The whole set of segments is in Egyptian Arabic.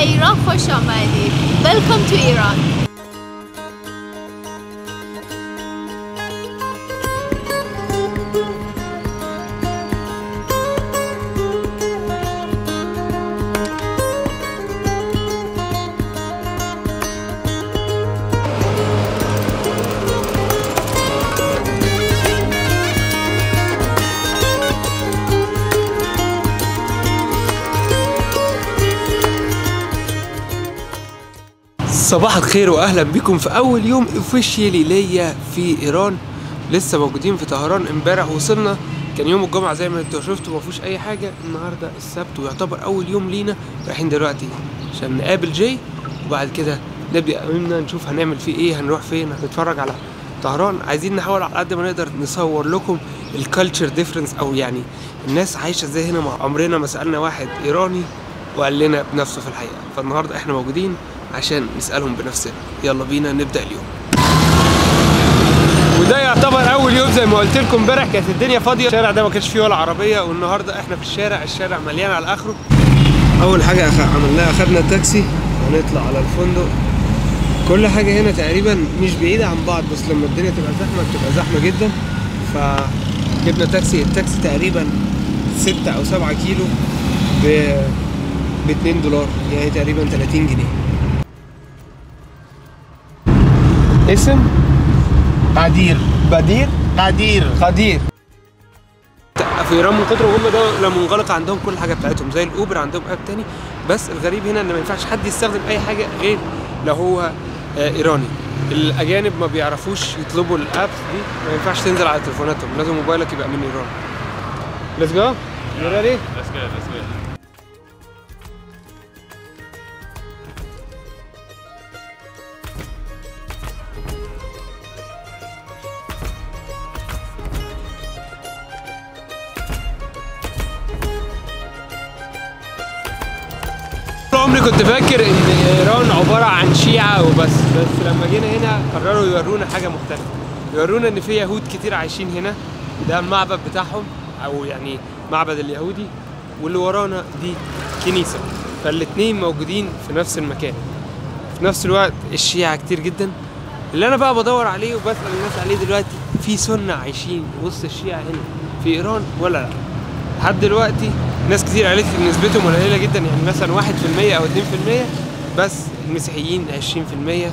ایران خوش آمدید Welcome to ایران صباح الخير واهلا بكم في اول يوم اوفيشيالي ليا في ايران لسه موجودين في طهران امبارح وصلنا كان يوم الجمعه زي ما انتوا شفتوا ما فيهوش اي حاجه النهارده السبت ويعتبر اول يوم لينا رايحين دلوقتي عشان نقابل جاي وبعد كده نبدا يومنا نشوف هنعمل فيه ايه هنروح فين هنتفرج على طهران عايزين نحاول على قد ما نقدر نصور لكم الكالتشر ديفرنس او يعني الناس عايشه ازاي هنا مع عمرنا ما سالنا واحد ايراني وقال لنا بنفسه في الحقيقه فالنهارده احنا موجودين عشان نسالهم بنفسنا يلا بينا نبدا اليوم وده يعتبر اول يوم زي ما قلت لكم امبارح كانت الدنيا فاضيه الشارع ده ما كانش فيه ولا عربيه والنهارده احنا في الشارع الشارع مليان على اخره اول حاجه أخ... عملناها اخدنا تاكسي ونطلع على الفندق كل حاجه هنا تقريبا مش بعيده عن بعض بس لما الدنيا تبقى زحمه بتبقى زحمه جدا فجبنا تاكسي التاكسي تقريبا 6 او 7 كيلو ب ب 2 دولار يعني تقريبا 30 جنيه اسم قدير بدير قدير قدير في ايران من كتر وهم دوله منغلقه عندهم كل حاجه بتاعتهم زي الاوبر عندهم اب تاني بس الغريب هنا ان ما ينفعش حد يستخدم اي حاجه غير لو هو آه، ايراني الاجانب ما بيعرفوش يطلبوا الابس دي ما ينفعش تنزل على تليفوناتهم لازم موبايلك يبقى من ايران Let's go. You ready? Let's go, let's go. طول عمري كنت فاكر ان ايران عباره عن شيعه وبس بس لما جينا هنا قرروا يورونا حاجه مختلفه يورونا ان في يهود كتير عايشين هنا ده المعبد بتاعهم او يعني معبد اليهودي واللي ورانا دي كنيسه فالاتنين موجودين في نفس المكان في نفس الوقت الشيعة كتير جدا اللي انا بقى بدور عليه وبسال الناس عليه دلوقتي في سنه عايشين وسط الشيعة هنا في ايران ولا لا لحد دلوقتي ناس كتير قالت لي ان نسبتهم قليله جدا يعني مثلا 1% او 2% بس المسيحيين 20%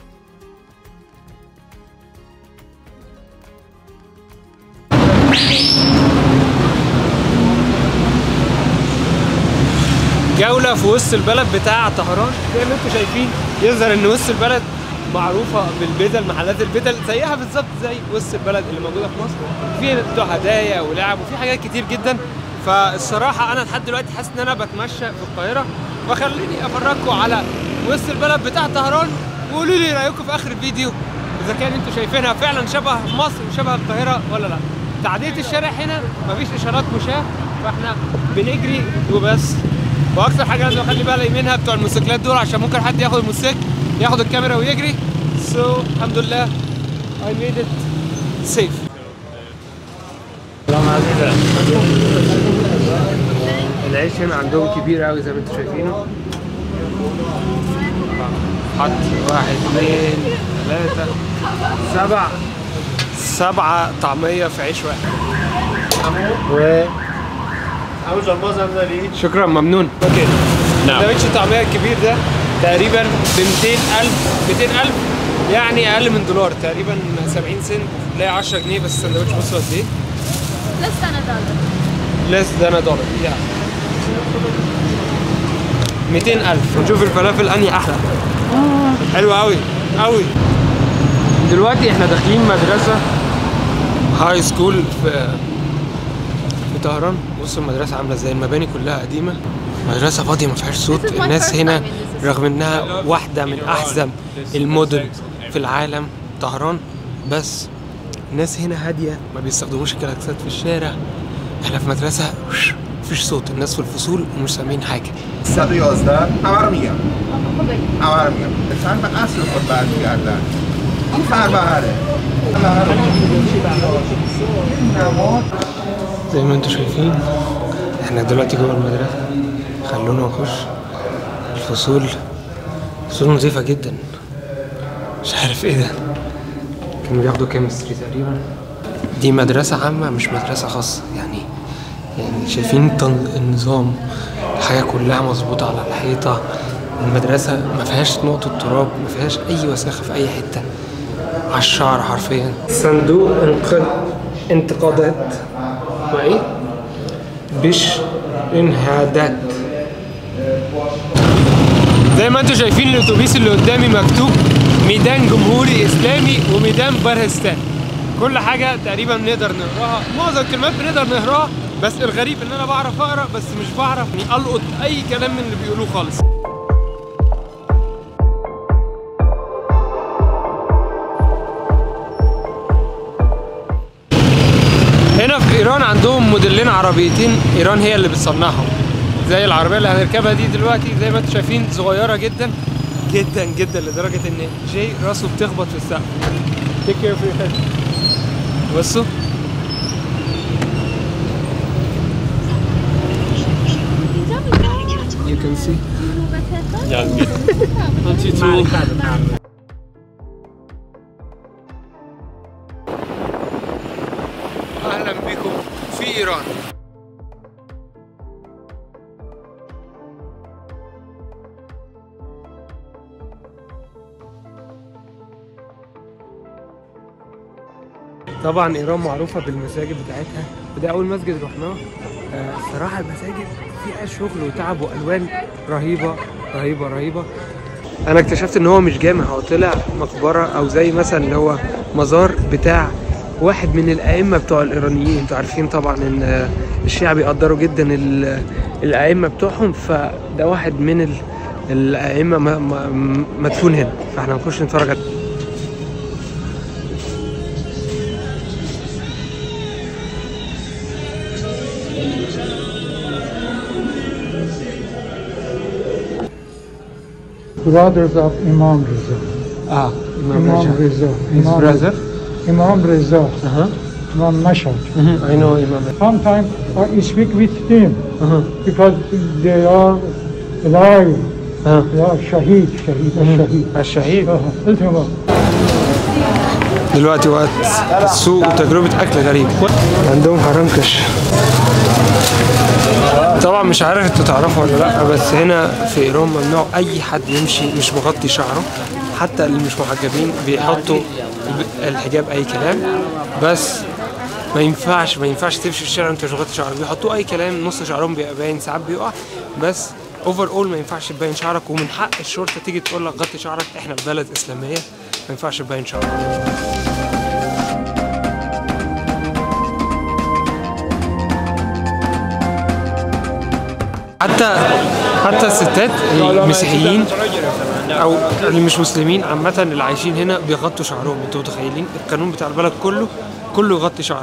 جولة في وسط البلد بتاع طهران زي ما انتم شايفين يظهر ان وسط البلد معروفة بالبدل محلات البدل زيها بالظبط زي وسط البلد اللي موجودة في مصر في بتوع هدايا ولعب وفي حاجات كتير جدا فالصراحة أنا لحد دلوقتي حاسس إن أنا بتمشى في القاهرة وخليني أفرجكم على وسط البلد بتاع طهران وقولوا لي رأيكم في آخر الفيديو إذا كان أنتوا شايفينها فعلا شبه مصر وشبه القاهرة ولا لا تعدية الشارع هنا مفيش إشارات مشاة فإحنا بنجري وبس واكتر حاجه لازم اخلي بالي منها بتوع الموتوسيكلات دول عشان ممكن حد ياخد الموتوسيكل ياخد الكاميرا ويجري سو so, الحمد لله I made it safe العيش هنا عندهم كبير قوي زي ما انتم شايفينه حط واحد اثنين ثلاثة سبع سبعة طعمية في عيش واحد و همون جان باز هم داری؟ شكرا ممنون اوكي نعم. سندوتش الطعميه الكبير ده تقريبا ب 200000 200000 يعني اقل من دولار تقريبا 70 سنت لا 10 جنيه بس السندوتش بصوا قد ايه less than a dollar less than a dollar yeah 200000 ونشوف الفلافل انهي احلى حلوه قوي قوي دلوقتي احنا داخلين مدرسه هاي سكول في في طهران بصوا المدرسه عامله ازاي المباني كلها قديمه مدرسه فاضيه ما فيهاش صوت This is my الناس first هنا time in this رغم انها واحده من احزم المدن في العالم طهران بس الناس هنا هاديه ما بيستخدموش الكلاكسات في الشارع احنا في مدرسه مفيش صوت الناس في الفصول ومش سامعين حاجه 111 همه رو میگم همه رو میگم چند به اصل خود برمیگردن این فربهره زي ما انتم شايفين احنا دلوقتي جوه المدرسة خلونا نخش فصول فصول نظيفة جدا مش عارف ايه ده كانوا بياخدوا كيمستري تقريبا دي مدرسة عامة مش مدرسة خاصة يعني يعني شايفين تن- النظام الحاجة كلها مظبوطة على الحيطة المدرسة ما فيهاش نقطة تراب ما فيهاش أي وساخة في أي حتة على الشعر حرفيا صندوق انقاذ انتقادات وإيه؟ بش انهادات زي ما انتم شايفين الاتوبيس اللي قدامي مكتوب ميدان جمهوري اسلامي وميدان برهستان كل حاجه تقريبا بنقدر نقراها معظم الكلمات بنقدر نقراها بس الغريب ان انا بعرف اقرا بس مش بعرف اني القط اي كلام من اللي بيقولوه خالص هنا في ايران عندهم موديلين عربيتين ايران هي اللي بتصنعهم زي العربيه اللي هنركبها دي دلوقتي زي ما انتم شايفين صغيره جدا جدا جدا لدرجه ان جاي راسه بتخبط في السقف تيك كير اوف يور هيد بصوا You can see. Yeah, I'm good. Not too tall. اهلا بكم في ايران طبعا ايران معروفه بالمساجد بتاعتها وده اول مسجد رحناه آه، الصراحه المساجد فيها شغل وتعب والوان رهيبه رهيبه رهيبه انا اكتشفت ان هو مش جامع هو طلع مقبره او زي مثلا اللي هو مزار بتاع واحد من الائمه بتوع الايرانيين انتوا عارفين طبعا ان آه، الشيعة بيقدروا جدا ال- الائمه بتوعهم فده واحد من ال- الائمه م- م- مدفون هنا فاحنا هنخش نتفرج عليه brothers of Imam Reza. اه Imam Reza. his Imam, brother Imam Reza. uh-huh. Imam Mashhad. I know Imam Sometimes I speak with them uh-huh. because they are alive. uh-huh. They are Shaheed, Shaheed, Shaheed. الشهيد Uh, التمام. دلوقتي وقت السوق وتجربة أكل غريب عندهم حرنكش طبعا مش عارف انتوا تعرفوا ولا لا بس هنا في ايران ممنوع اي حد يمشي مش مغطي شعره حتى اللي مش محجبين بيحطوا الب- الحجاب اي كلام بس ما ينفعش ما ينفعش تمشي في الشارع وانت مش مغطي شعرك بيحطوا اي كلام نص شعرهم بيبقى باين ساعات بيقع بس اوفر اول ما ينفعش تبين شعرك ومن حق الشرطه تيجي تقول لك غطي شعرك احنا في بلد اسلاميه ما ينفعش تبين شعرك حتى حتى الستات المسيحيين او اللي مش مسلمين عامة اللي عايشين هنا بيغطوا شعرهم انتوا متخيلين القانون بتاع البلد كله كله يغطي شعره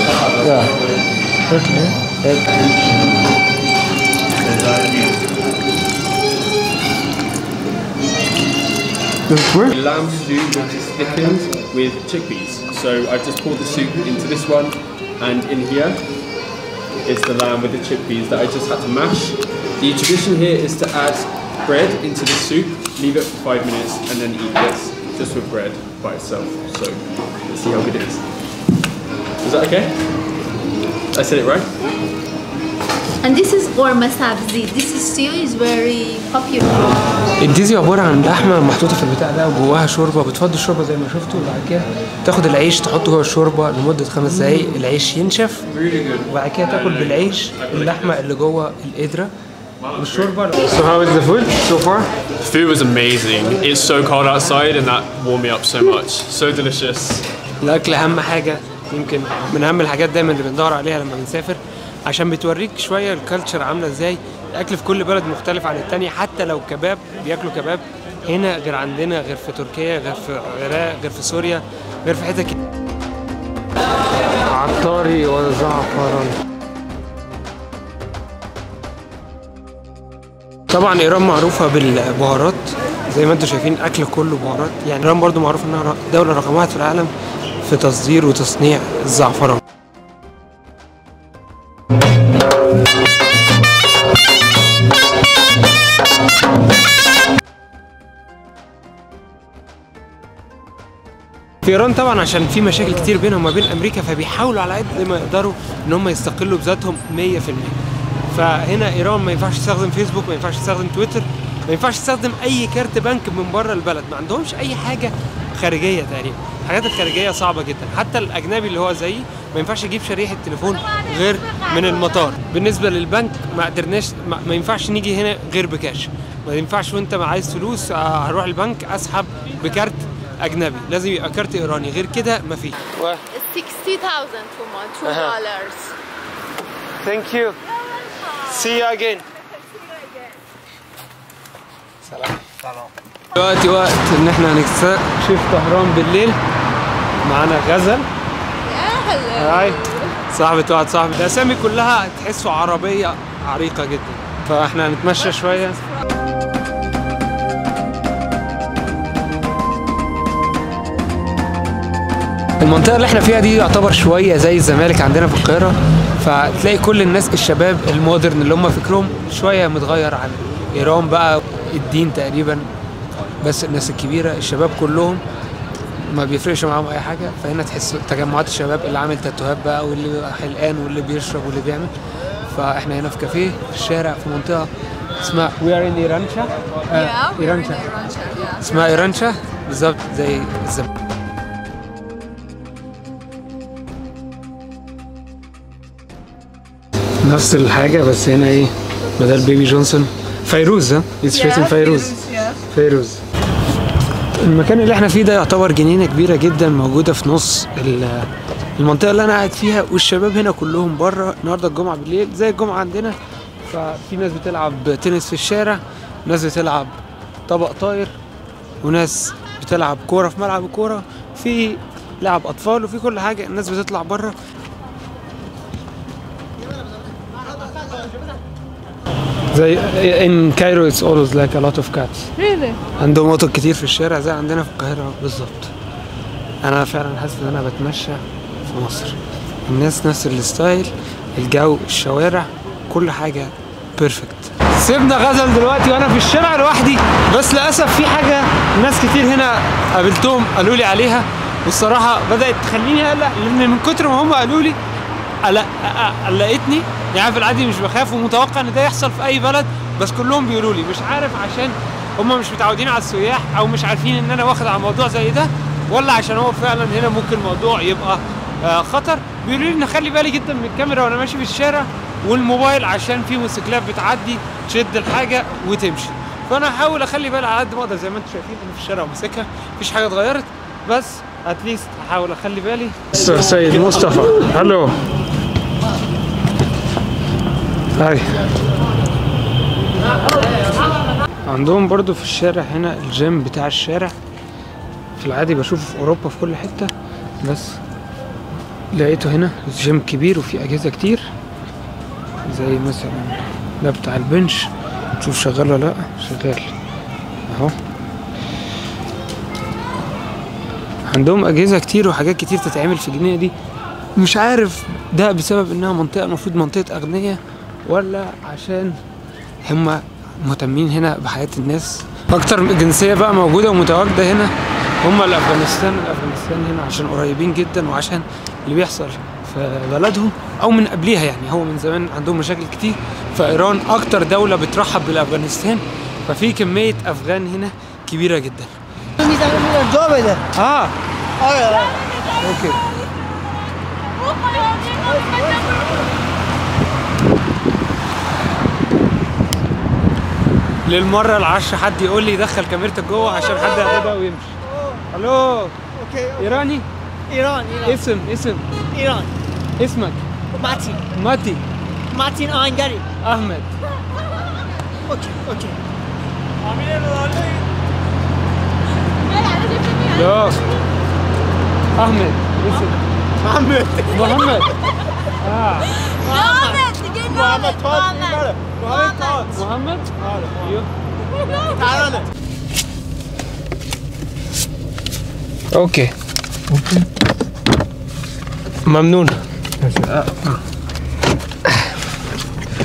Lamb stew which is thickened with chickpeas. So I've just poured the soup into this one, and in here is the lamb with the chickpeas that I just had to mash. The tradition here is to add bread into the soup, leave it for five minutes, and then eat this just with bread by itself. So let's see how good it is. Is that okay? I said it right? And this is orma sabzi. This stew is very popular. الديزي عبارة عن لحمة محطوطة في البتاع ده وجواها شوربة بتفضي الشوربة زي ما شفتوا وبعد كده تاخد العيش تحطه جوه الشوربة لمدة خمس دقايق العيش ينشف وبعد كده تاكل بالعيش اللحمة اللي جوه القدرة والشوربة So how is the food so far? The food was amazing. It's so cold outside, and that warmed me up so much. So delicious. الأكل أهم حاجة يمكن من أهم الحاجات دايما اللي بندور عليها لما بنسافر عشان بتوريك شوية الكالتشر عاملة ازاي الأكل في كل بلد مختلف عن التانية حتى لو كباب بياكلوا كباب هنا غير عندنا غير في تركيا غير في العراق غير في سوريا غير في حتت كتير عطاري وزعفران طبعا ايران معروفه بالبهارات زي ما انتم شايفين اكل كله بهارات يعني ايران برضو معروفه انها دوله رقم واحد في العالم في تصدير وتصنيع الزعفران في ايران طبعا عشان في مشاكل كتير بينهم وما بين امريكا فبيحاولوا على قد ما يقدروا ان هم يستقلوا بذاتهم 100% فهنا ايران ما ينفعش تستخدم فيسبوك ما ينفعش تستخدم تويتر ما ينفعش تستخدم اي كارت بنك من بره البلد ما عندهمش اي حاجه خارجيه تقريبا الحاجات الخارجيه صعبه جدا حتى الاجنبي اللي هو زيي ما ينفعش يجيب شريحه تليفون غير من المطار بالنسبه للبنك ما قدرناش ما, ما ينفعش نيجي هنا غير بكاش ما ينفعش وانت ما عايز فلوس آه، هروح البنك اسحب بكارت اجنبي لازم يبقى كارت ايراني غير كده مفيش 60,000 two months, two Uh-huh. dollars. Thank you. See you again. سلام. دلوقتي وقت ان احنا هنكتشف طهران بالليل معانا غزل هاي صاحبة واحد صاحبي الاسامي كلها تحسوا عربية عريقة جدا فاحنا هنتمشى شوية المنطقة اللي احنا فيها دي يعتبر شوية زي الزمالك عندنا في القاهرة فتلاقي كل الناس الشباب المودرن اللي هم فكرهم شوية متغير عن ايران بقى الدين تقريبا بس الناس الكبيرة الشباب كلهم ما بيفرقش معاهم اي حاجة فهنا تحس تجمعات الشباب اللي عامل تاتوهات بقى واللي بيبقى حلقان واللي بيشرب واللي بيعمل فاحنا هنا في كافيه في الشارع في منطقة اسمها وي ار ان ايرانشا ايرانشا اسمها ايرانشا بالظبط زي الزمالك نفس الحاجة بس هنا ايه بدل بيبي جونسون فيروز ها It's written فيروز فيروز المكان اللي احنا فيه ده يعتبر جنينة كبيرة جدا موجودة في نص ال- المنطقة اللي انا قاعد فيها والشباب هنا كلهم بره النهارده الجمعة بالليل زي الجمعة عندنا ففي ناس بتلعب تنس في الشارع ناس بتلعب طبق طاير وناس بتلعب كورة في ملعب الكورة في لعب أطفال وفي كل حاجة الناس بتطلع بره زي in Cairo it's always like a lot of cats Really? عندهم قطط كتير في الشارع زي عندنا في القاهرة بالظبط أنا فعلا حاسس إن أنا بتمشى في مصر الناس نفس الستايل الجو الشوارع كل حاجة بيرفكت سيبنا غزل دلوقتي وأنا في الشارع لوحدي بس للأسف في حاجة ناس كتير هنا قابلتهم قالوا لي عليها والصراحة بدأت تخليني أقلق لأن من كتر ما هم قالوا لي قلق- أ- قلقتني يعني في العادي مش بخاف ومتوقع ان ده يحصل في اي بلد بس كلهم بيقولوا لي مش عارف عشان هم مش متعودين على السياح او مش عارفين ان انا واخد على موضوع زي ده ولا عشان هو فعلا هنا ممكن الموضوع يبقى آه، خطر بيقولوا لي ان اخلي بالي جدا من الكاميرا وانا ماشي في الشارع والموبايل عشان في موتوسيكلات بتعدي تشد الحاجه وتمشي فانا هحاول اخلي بالي على قد ما اقدر زي ما انتم شايفين انا في الشارع وماسكها مفيش حاجه اتغيرت بس اتليست هحاول اخلي بالي مستر سيد مصطفى الو هاي عندهم برضو في الشارع هنا الجيم بتاع الشارع في العادي بشوفه في اوروبا في كل حته بس لقيته هنا جيم كبير وفيه اجهزه كتير زي مثلا ده بتاع البنش تشوف شغال ولا لا شغال اهو عندهم اجهزه كتير وحاجات كتير تتعمل في الجنينه دي مش عارف ده بسبب انها منطقه المفروض منطقه اغنياء ولا عشان هم مهتمين هنا بحياه الناس اكتر جنسيه بقى موجوده ومتواجده هنا هم الافغانستان الافغانستان هنا عشان قريبين جدا وعشان اللي بيحصل في بلدهم او من قبليها يعني هو من زمان عندهم مشاكل كتير فايران اكتر دوله بترحب بالافغانستان ففي كميه افغان هنا كبيره جدا اه اوكي للمره العشرة حد يقول لي دخل كاميرتك جوه عشان حد ياخدها ويمشي الو ايراني ایران ایران اسم اسم ایران اسمك ماتین ماتي ماتین آهنگری احمد اوکی اوکی لا احمد اسم محمد محمد اه محمد تاج میبره محمد تاج محمد ايوه ترانه اوكي ممنون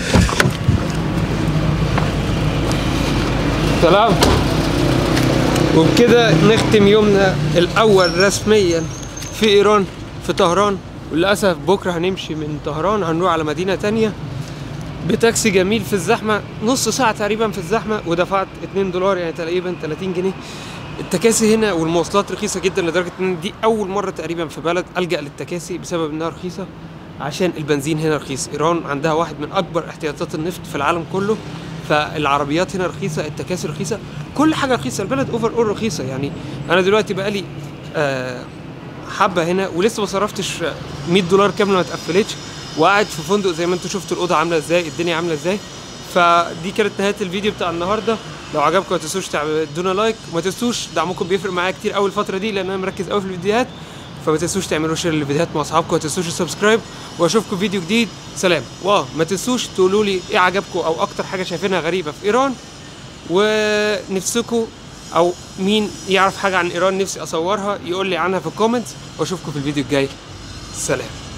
سلام وبكده نختم يومنا الاول رسميا في ايران في طهران وللاسف بكره هنمشي من طهران هنروح على مدينه تانية بتاكسي جميل في الزحمه نص ساعه تقريبا في الزحمه ودفعت 2 دولار يعني تقريبا 30 جنيه التكاسي هنا والمواصلات رخيصه جدا لدرجه ان دي اول مره تقريبا في بلد الجا للتكاسي بسبب انها رخيصه عشان البنزين هنا رخيص ايران عندها واحد من اكبر احتياطات النفط في العالم كله فالعربيات هنا رخيصه التكاسي رخيصه كل حاجه رخيصه البلد اوفر اول رخيصه يعني انا دلوقتي بقالي آه حبه هنا ولسه ما صرفتش 100 دولار كامله ما اتقفلتش وقاعد في فندق زي ما انتم شفتوا الاوضه عامله ازاي الدنيا عامله ازاي فدي كانت نهايه الفيديو بتاع النهارده لو عجبكم ما تنسوش تعملوا لايك وما تنسوش دعمكم بيفرق معايا كتير قوي الفتره دي لان انا مركز قوي في الفيديوهات فما تنسوش تعملوا شير للفيديوهات مع اصحابكم وما تنسوش السبسكرايب واشوفكم فيديو جديد سلام واه ما تنسوش تقولوا لي ايه عجبكم او اكتر حاجه شايفينها غريبه في ايران ونفسكم او مين يعرف حاجه عن ايران نفسي اصورها يقول لي عنها في الكومنتس واشوفكم في الفيديو الجاي سلام